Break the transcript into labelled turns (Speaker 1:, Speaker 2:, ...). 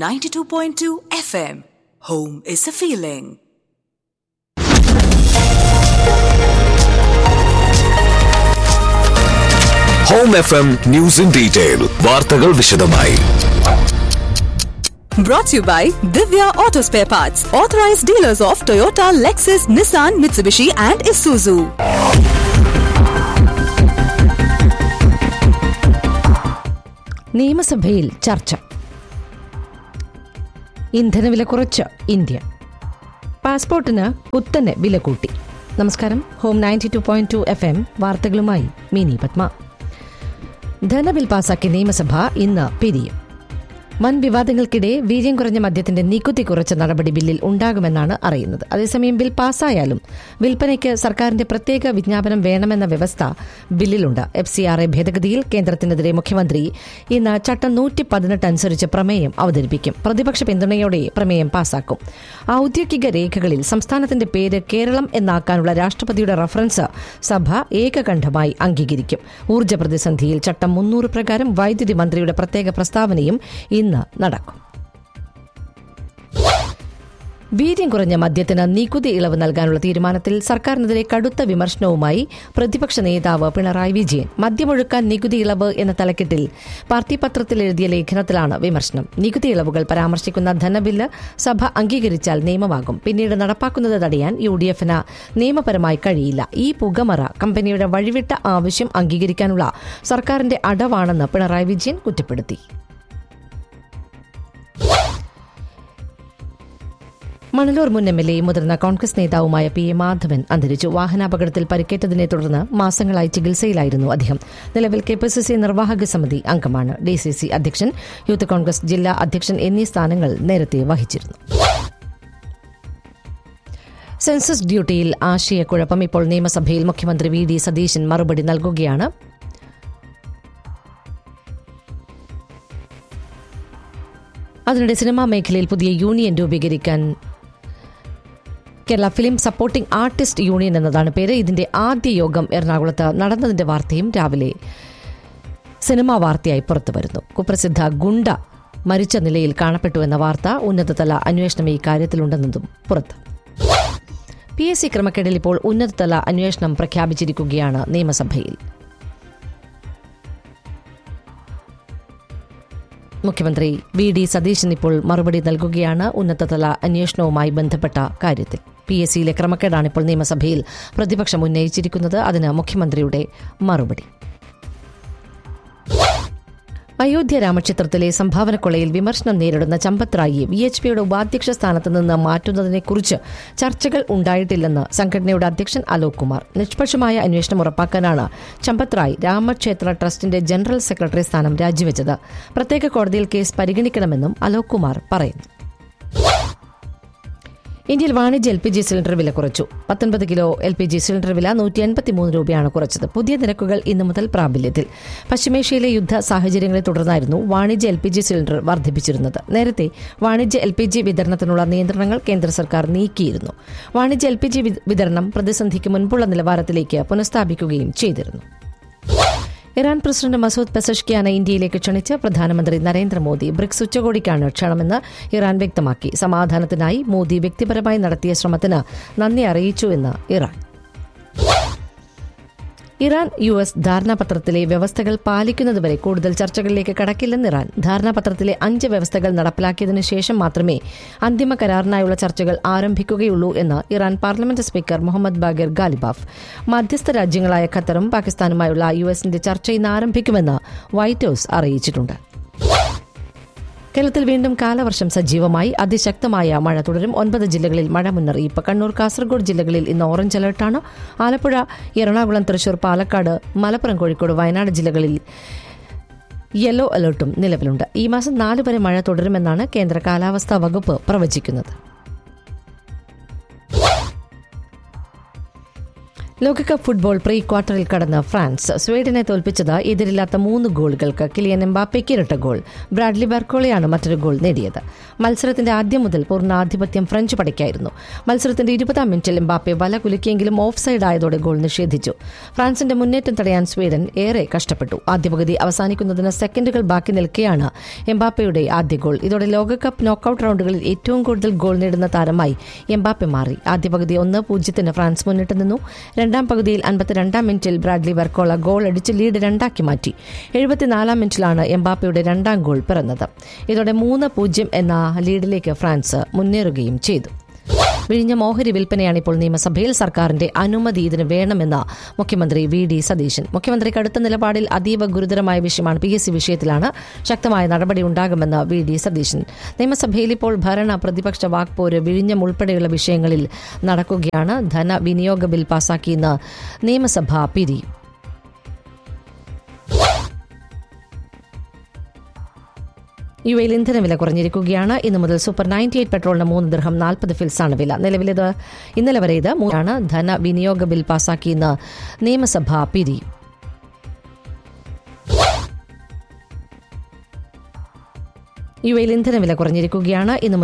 Speaker 1: 92.2 FM. Home is a feeling.
Speaker 2: Home F M news in detail വാർത്തകൾ വിശദമായി
Speaker 1: Brought to you by Divya Auto Spare Parts, authorized dealers of Toyota, Lexus, Nissan, Mitsubishi, and Isuzu.
Speaker 3: നിയമസഭയിൽ ചർച്ച ഇന്ധനവില കുറച്ച് India പാസ്പോർട്ടിന് കുത്തനെ വില കൂട്ടി നമസ്കാരം Home ninety two point two F M വാർത്തകളുമായി മിനി പത്മ ധനബിൽ പാസാക്കിയ നിയമസഭ ഇന്ന് പിരിയും വൻ വിവാദങ്ങൾക്കിടെ വീര്യം കുറഞ്ഞ മദ്യത്തിന്റെ നികുതി കുറച്ച നടപടി ബില്ലിൽ ഉണ്ടാകുമെന്നാണ് അറിയുന്നത് അതേസമയം ബിൽ പാസ്സായാലും വിൽപ്പനയ്ക്ക് സർക്കാരിന്റെ പ്രത്യേക വിജ്ഞാപനം വേണമെന്ന വ്യവസ്ഥ ബില്ലിലുണ്ട് എഫ് സി ആർ എ ഭേദഗതിയിൽ കേന്ദ്രത്തിനെതിരെ മുഖ്യമന്ത്രി ഇന്ന് ചട്ടം നൂറ്റി പതിനെട്ട് അനുസരിച്ച് പ്രമേയം അവതരിപ്പിക്കും പ്രതിപക്ഷ പിന്തുണയോടെ പ്രമേയം പാസാക്കും ഔദ്യോഗിക രേഖകളിൽ സംസ്ഥാനത്തിന്റെ പേര് കേരളം എന്നാക്കാനുള്ള രാഷ്ട്രപതിയുടെ റഫറൻസ് സഭ ഏകകണ്ഠമായി അംഗീകരിക്കും ഊർജ്ജ പ്രതിസന്ധിയിൽ ചട്ടം മുന്നൂറ് പ്രകാരം വൈദ്യുതി മന്ത്രിയുടെ പ്രത്യേക പ്രസ്താവനയും ഇന്ന് നടക്കും വീര്യം കുറഞ്ഞ മദ്യത്തിന് നികുതി ഇളവ് നൽകാനുള്ള തീരുമാനത്തിൽ സർക്കാരിനെതിരെ കടുത്ത വിമർശനവുമായി പ്രതിപക്ഷ നേതാവ് പിണറായി വിജയൻ മദ്യമൊഴുക്കാൻ നികുതി ഇളവ് എന്ന തലക്കെട്ടിൽ പാർട്ടി പത്രത്തിൽ എഴുതിയ ലേഖനത്തിലാണ് വിമർശനം നികുതി ഇളവുകൾ പരാമർശിക്കുന്ന ധനബില്ല് സഭ അംഗീകരിച്ചാൽ നിയമമാകും പിന്നീട് നടപ്പാക്കുന്നത് തടയാൻ യു ഡി എഫിന് നിയമപരമായി കഴിയില്ല ഈ പുകമറ കമ്പനിയുടെ വഴിവിട്ട ആവശ്യം അംഗീകരിക്കാനുള്ള സർക്കാരിന്റെ അടവാണെന്ന് പിണറായി വിജയൻ കുറ്റപ്പെടുത്തി മണലൂർ മുൻ എം എൽ എയും മുതിർന്ന കോൺഗ്രസ് നേതാവുമായ പി എ മാധവൻ അന്തരിച്ചു വാഹനാപകടത്തിൽ പരിക്കേറ്റതിനെ തുടർന്ന് മാസങ്ങളായി ചികിത്സയിലായിരുന്നു അദ്ദേഹം നിലവിൽ കെ പി സി സി നിർവാഹക സമിതി അംഗമാണ് ഡി സി സി അധ്യക്ഷൻ യൂത്ത് കോൺഗ്രസ് ജില്ലാ അധ്യക്ഷൻ എന്നീ സ്ഥാനങ്ങൾ നേരത്തെ വഹിച്ചിരുന്നു സെൻസസ് ഡ്യൂട്ടിയിൽ ആശയക്കുഴപ്പം ഇപ്പോൾ നിയമസഭയിൽ മുഖ്യമന്ത്രി വി ഡി സതീശൻ മറുപടി നൽകുകയാണ് അതിനിടെ സിനിമാ മേഖലയിൽ പുതിയ യൂണിയൻ രൂപീകരിക്കാൻ Kerala film supporting artist union എന്നതാണ് പേര് ഇതിന്റെ ആദ്യ യോഗം എറണാകുളത്ത് നടന്നതിന്റെ വാർത്തയും രാവിലെ സിനിമാ വാർത്തയായി പുറത്തു വരുന്നു കുപ്രസിദ്ധ ഗുണ്ട മരിച്ച നിലയിൽ കാണപ്പെട്ടു എന്ന വാർത്ത ഉന്നതതല അന്വേഷണം ഈ കാര്യത്തിലുണ്ടെന്നതും പുറത്ത് പി എസ് സി ക്രമക്കേടിൽ ഇപ്പോൾ ഉന്നതതല അന്വേഷണം പ്രഖ്യാപിച്ചിരിക്കുകയാണ് നിയമസഭയിൽ മുഖ്യമന്ത്രി വി ഡി സതീശൻ ഇപ്പോൾ മറുപടി നൽകുകയാണ് ഉന്നതതല അന്വേഷണവുമായി ബന്ധപ്പെട്ട കാര്യത്തിൽ പി എസ് സിയിലെ ക്രമക്കേടാണ് ഇപ്പോൾ നിയമസഭയിൽ പ്രതിപക്ഷം ഉന്നയിച്ചിരിക്കുന്നത് അതിന് മുഖ്യമന്ത്രിയുടെ മറുപടി അയോധ്യ രാമക്ഷേത്രത്തിലെ സംഭാവന കൊള്ളയിൽ വിമർശനം നേരിടുന്ന ചമ്പത് റായിയെ വി എച്ച് പിയുടെ ഉപാധ്യക്ഷ സ്ഥാനത്ത് നിന്ന് മാറ്റുന്നതിനെക്കുറിച്ച് ചർച്ചകൾ ഉണ്ടായിട്ടില്ലെന്ന് സംഘടനയുടെ അധ്യക്ഷൻ അലോക് കുമാർ നിഷ്പക്ഷമായ അന്വേഷണം ഉറപ്പാക്കാനാണ് ചമ്പത് റായ് രാമക്ഷേത്ര ട്രസ്റ്റിന്റെ ജനറൽ സെക്രട്ടറി സ്ഥാനം രാജിവെച്ചത് പ്രത്യേക കോടതിയിൽ കേസ് പരിഗണിക്കണമെന്നും അലോക് കുമാർ പറയുന്നു ഇന്ത്യയിൽ വാണിജ്യ എൽ പി ജി സിലിണ്ടർ വില കുറച്ചു പത്തൊൻപത് kilo L P G cylinder വില നൂറ്റി എൺപത്തിമൂന്ന് രൂപയാണ് കുറച്ചത് പുതിയ നിരക്കുകൾ ഇന്നു മുതൽ പ്രാബല്യത്തിൽ പശ്ചിമേഷ്യയിലെ യുദ്ധ സാഹചര്യങ്ങളെ തുടർന്നായിരുന്നു വാണിജ്യ എൽ പി ജി സിലിണ്ടർ വർദ്ധിപ്പിച്ചിരുന്നത് നേരത്തെ വാണിജ്യ എൽ പി ജി വിതരണത്തിനുള്ള നിയന്ത്രണങ്ങൾ കേന്ദ്ര സർക്കാർ നീക്കിയിരുന്നു വാണിജ്യ എൽ പി ജി വിതരണം പ്രതിസന്ധിക്ക് മുൻപുള്ള നിലവാരത്തിലേക്ക് പുനഃസ്ഥാപിക്കുകയും ചെയ്തിരുന്നു ഇറാൻ പ്രസിഡന്റ് മസൂദ് പെസഷ്കിയാനെ ഇന്ത്യയിലേക്ക് ക്ഷണിച്ച് പ്രധാനമന്ത്രി നരേന്ദ്രമോദി ബ്രിക്സ് ഉച്ചകോടിക്കാണ് ക്ഷണമെന്ന് ഇറാൻ വ്യക്തമാക്കി സമാധാനത്തിനായി മോദി വ്യക്തിപരമായി നടത്തിയ ശ്രമത്തിന് നന്ദി അറിയിച്ചുവെന്ന് ഇറാൻ ഇറാൻ യു എസ് ധാരണാപത്രത്തിലെ വ്യവസ്ഥകൾ പാലിക്കുന്നതുവരെ കൂടുതൽ ചർച്ചകളിലേക്ക് കടക്കില്ലെന്ന് ഇറാൻ ധാരണാപത്രത്തിലെ അഞ്ച് വ്യവസ്ഥകൾ നടപ്പിലാക്കിയതിനു ശേഷം മാത്രമേ അന്തിമ കരാറിനായുള്ള ചർച്ചകൾ ആരംഭിക്കുകയുള്ളൂ എന്ന് Iran parliament speaker Mohammad Bagher Ghalibaf മധ്യസ്ഥ രാജ്യങ്ങളായ ഖത്തറും പാകിസ്ഥാനുമായുള്ള യു എസിന്റെ ചർച്ച ഇന്ന് ആരംഭിക്കുമെന്ന് വൈറ്റ് ഹൌസ് അറിയിച്ചിട്ടുണ്ട് കേരളത്തിൽ വീണ്ടും കാലവർഷം സജീവമായി അതിശക്തമായ മഴ തുടരും ഒൻപത് ജില്ലകളിൽ മഴ മുന്നറിയിപ്പ് കണ്ണൂർ കാസർഗോഡ് ജില്ലകളിൽ ഇന്ന് ഓറഞ്ച് അലർട്ടാണ് ആലപ്പുഴ എറണാകുളം തൃശൂർ പാലക്കാട് മലപ്പുറം കോഴിക്കോട് വയനാട് ജില്ലകളിൽ യെല്ലോ അലർട്ടും നിലവിലുണ്ട് ഈ മാസം നാല് വരെ മഴ തുടരുമെന്നാണ് കേന്ദ്ര കാലാവസ്ഥാ വകുപ്പ് പ്രവചിക്കുന്നത് ലോകകപ്പ് ഫുട്ബോൾ പ്രീ ക്വാർട്ടറിൽ കടന്ന ഫ്രാൻസ് സ്വീഡനെ തോൽപ്പിച്ചത് എതിരില്ലാത്ത മൂന്ന് ഗോളുകൾക്ക് കിലിയൻ എംബാപ്പയ്ക്ക് ഇരട്ട ഗോൾ ബ്രാഡ്ലി ബർക്കോളയാണ് മറ്റൊരു ഗോൾ നേടിയത് മത്സരത്തിന്റെ ആദ്യം മുതൽ പൂർണ്ണ ആധിപത്യം ഫ്രഞ്ച് പടയ്ക്കായിരുന്നു മത്സരത്തിന്റെ ഇരുപതാം മിനിറ്റിൽ എംബാപ്പെ വല കുലുക്കിയെങ്കിലും ഓഫ് സൈഡ് ആയതോടെ ഗോൾ നിഷേധിച്ചു ഫ്രാൻസിന്റെ മുന്നേറ്റം തടയാൻ സ്വീഡൻ ഏറെ കഷ്ടപ്പെട്ടു ആദ്യ പകുതി അവസാനിക്കുന്നതിന് സെക്കൻഡുകൾ ബാക്കി നിൽക്കെയാണ് എംബാപ്പയുടെ ആദ്യ ഗോൾ ഇതോടെ ലോകകപ്പ് നോക്കൌട്ട് റൗണ്ടുകളിൽ ഏറ്റവും കൂടുതൽ ഗോൾ നേടുന്ന താരമായി എംബാപ്പെ മാറി ആദ്യ പകുതി ഒന്ന് പൂജ്യത്തിന് ഫ്രാൻസ് മുന്നിട്ട് നിന്നു രണ്ടാം പകുതിയിൽ അൻപത്തിരണ്ടാം മിനിറ്റിൽ ബ്രാഡ്ലി വർക്കോള ഗോൾ അടിച്ച് ലീഡ് രണ്ടാക്കി മാറ്റി എഴുപത്തിനാലാം മിനിറ്റിലാണ് എംബാപ്പയുടെ രണ്ടാം ഗോൾ പിറന്നത് ഇതോടെ മൂന്ന് പൂജ്യം എന്ന ലീഡിലേക്ക് ഫ്രാൻസ് മുന്നേറുകയും ചെയ്തു വിഴിഞ്ഞ ഓഹരി വിൽപ്പനയാണ് ഇപ്പോൾ നിയമസഭയിൽ സർക്കാരിന്റെ അനുമതി ഇതിന് വേണമെന്ന് മുഖ്യമന്ത്രി വി ഡി സതീശൻ മുഖ്യമന്ത്രി കടുത്ത നിലപാടിൽ അതീവ ഗുരുതരമായ വിഷയമാണ് പി എസ് സി വിഷയത്തിലാണ് ശക്തമായ നടപടി ഉണ്ടാകുമെന്ന് വി ഡി സതീശൻ നിയമസഭയിൽ ഇപ്പോൾ ഭരണ പ്രതിപക്ഷ വാക്പോര് വിഴിഞ്ഞം ഉൾപ്പെടെയുള്ള വിഷയങ്ങളിൽ നടക്കുകയാണ് ധനവിനിയോഗ ബിൽ പാസാക്കിയെന്ന് നിയമസഭ പിരിയും യു എയിൽ ഇന്ധനവില കുറഞ്ഞിരിക്കുകയാണ് ഇന്നു മുതൽ സൂപ്പർ നയൻറ്റി എയ്റ്റ് പെട്രോളിന് മൂന്ന് ദിർഹം നാൽപ്പത് ഫിൽസാണ് വില നിലവിലിത് ഇന്നലെ വരെ ഇത് മൂന്നാണ് ധനവിനിയോഗ ബിൽ പാസാക്കിയെന്ന് നിയമസഭ പിരിയും യു എയിൽ ഇന്ധനവില കുറഞ്ഞിരിക്കുകയാണ് ഇന്നു മുതൽ